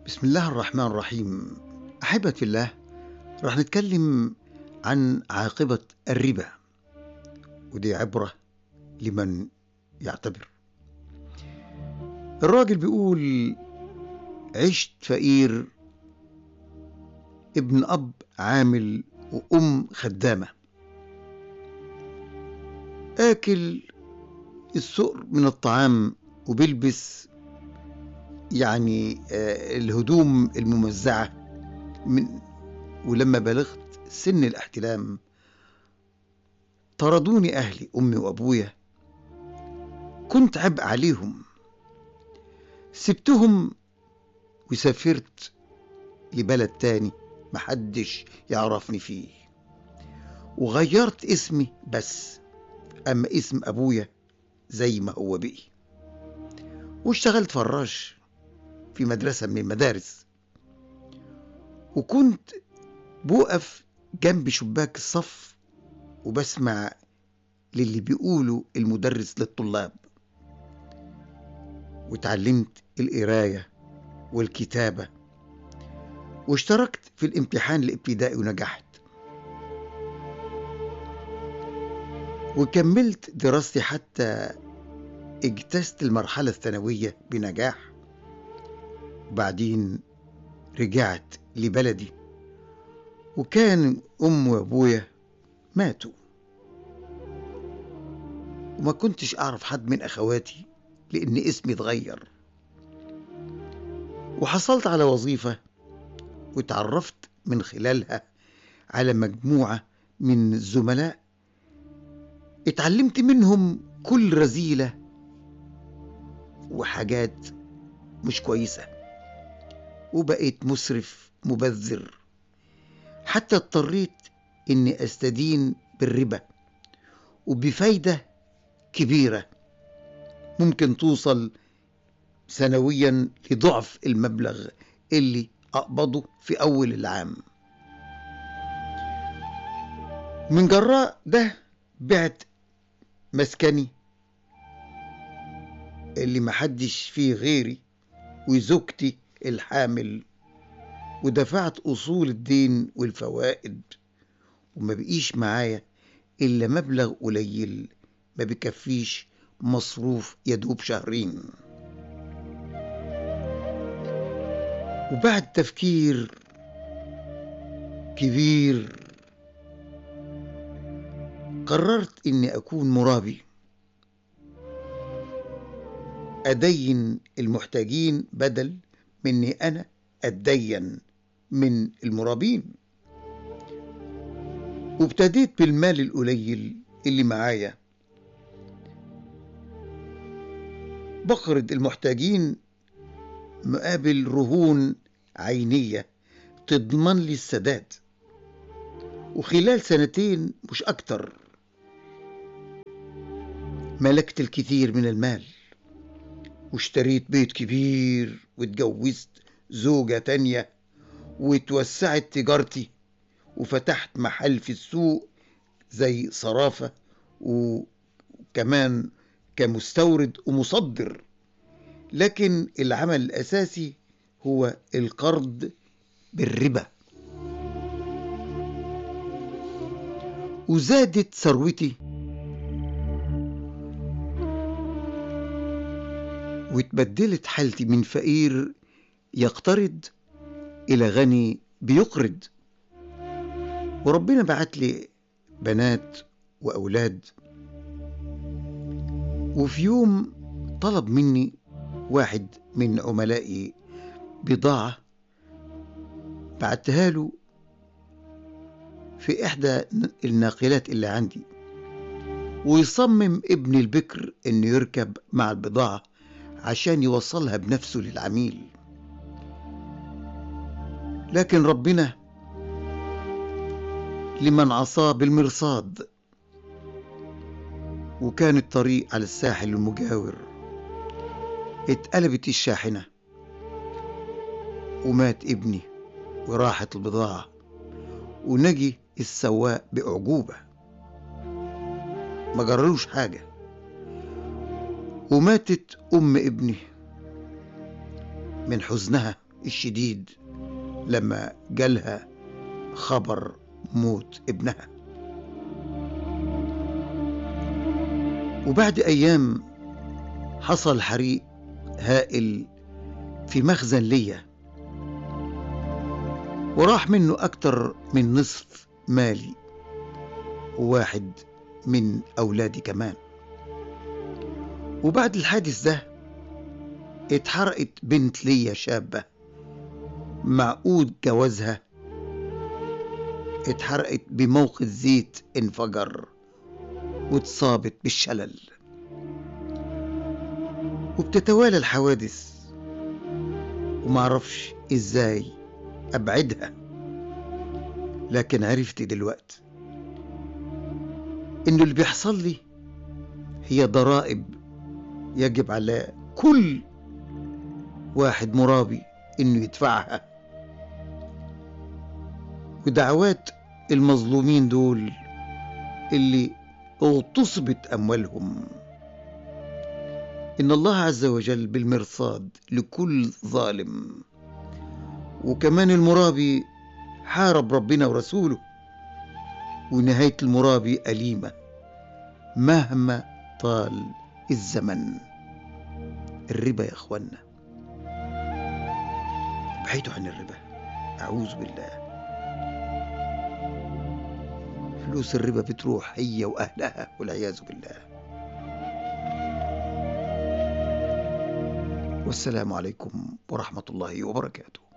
بسم الله الرحمن الرحيم أحبة في الله راح نتكلم عن عاقبة الربا ودي عبرة لمن يعتبر الراجل بيقول عشت فقير ابن أب عامل وأم خدامة آكل السؤر من الطعام وبيلبس يعني آه، الهدوم الممزعة من ولما بلغت سن الاحتلام طردوني أهلي أمي وأبويا كنت عبء عليهم سبتهم وسافرت لبلد تاني محدش يعرفني فيه وغيرت اسمي بس أما اسم أبويا زي ما هو بقي واشتغلت فراش في مدرسة من المدارس وكنت بوقف جنب شباك الصف وبسمع للي بيقولوا المدرس للطلاب وتعلمت القراية والكتابة واشتركت في الامتحان الابتدائي ونجحت وكملت دراستي حتى اجتزت المرحلة الثانوية بنجاح وبعدين رجعت لبلدي وكان أمي وأبويا ماتوا وما كنتش أعرف حد من أخواتي لأن اسمي اتغير وحصلت على وظيفة وتعرفت من خلالها على مجموعة من الزملاء اتعلمت منهم كل رذيلة وحاجات مش كويسة وبقيت مسرف مبذر حتى اضطريت اني استدين بالربا وبفايدة كبيرة ممكن توصل سنويا لضعف المبلغ اللي أقبضه في أول العام من جراء ده بعت مسكني اللي محدش فيه غيري وزوجتي الحامل ودفعت أصول الدين والفوائد وما بقيش معايا إلا مبلغ قليل ما بيكفيش مصروف يدوب شهرين وبعد تفكير كبير قررت اني اكون مرابي ادين المحتاجين بدل مني انا اتدين من المرابين وابتديت بالمال القليل اللي معايا بقرض المحتاجين مقابل رهون عينية تضمن لي السداد وخلال سنتين مش أكتر ملكت الكثير من المال واشتريت بيت كبير واتجوزت زوجة تانية وتوسعت تجارتي وفتحت محل في السوق زي صرافة وكمان كمستورد ومصدر لكن العمل الأساسي هو القرض بالربا وزادت ثروتي واتبدلت حالتي من فقير يقترض إلى غني بيقرض وربنا بعت لي بنات وأولاد وفي يوم طلب مني واحد من عملائي بضاعة بعتها له في إحدى الناقلات اللي عندي ويصمم ابن البكر إنه يركب مع البضاعة عشان يوصلها بنفسه للعميل لكن ربنا لمن عصاه بالمرصاد وكان الطريق على الساحل المجاور اتقلبت الشاحنة ومات ابني وراحت البضاعة ونجي السواق بأعجوبة ما جرالوش حاجة وماتت أم ابني من حزنها الشديد لما جالها خبر موت ابنها وبعد أيام حصل حريق هائل في مخزن ليا وراح منه أكتر من نصف مالي وواحد من أولادي كمان وبعد الحادث ده اتحرقت بنت ليا شابة معقود جوازها اتحرقت بموقد زيت انفجر واتصابت بالشلل وبتتوالى الحوادث ومعرفش ازاي ابعدها لكن عرفت دلوقتي انه اللي بيحصل لي هي ضرائب يجب على كل واحد مرابي انه يدفعها ودعوات المظلومين دول اللي اغتصبت اموالهم ان الله عز وجل بالمرصاد لكل ظالم وكمان المرابي حارب ربنا ورسوله ونهايه المرابي اليمه مهما طال الزمن الربا يا اخوانا ابعدوا عن الربا اعوذ بالله فلوس الربا بتروح هي واهلها والعياذ بالله والسلام عليكم ورحمه الله وبركاته